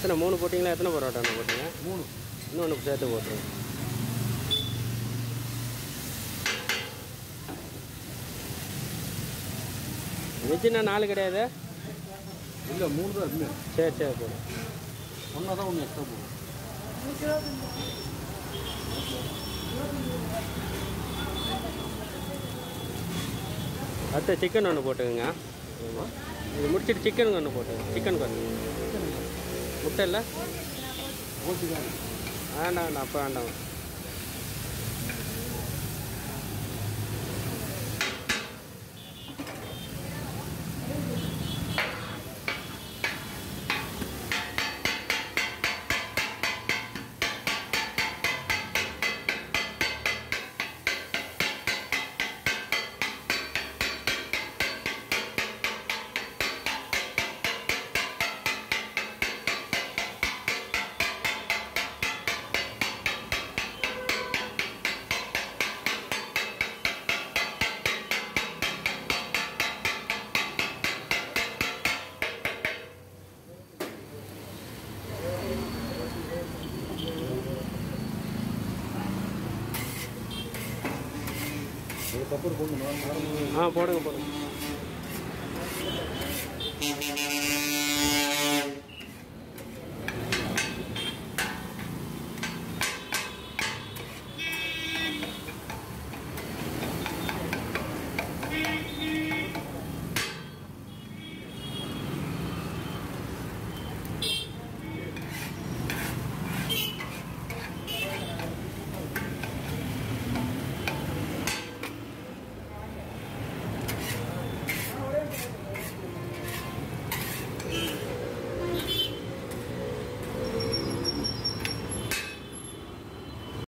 எத்தனை மூணு போட்டிங்களா எத்தனை பரோட்டாண்ணா போட்டீங்க மூணு இன்னொன்று சேர்த்து போட்டுருங்க வெஜ்ஜுனா நாலு கிடையாது இல்லை மூணு தான் இருக்குமே சரி சரி போடு ஒன்றா தான் ஒன்று எக்ஸ்ட்ரா போடும் அடுத்து சிக்கன் ஒன்று போட்டுக்கோங்க இது முடிச்சிட்டு சிக்கன் ஒன்று போட்டுங்க சிக்கன் கொஞ்சம் முட்டை இல்லை ஓகே தான் வேண்டாம் வேண்டாம் அப்போ வேண்டாம் ஒரு பப்பர் போடணுமா ஆ போடுங்க போடுங்க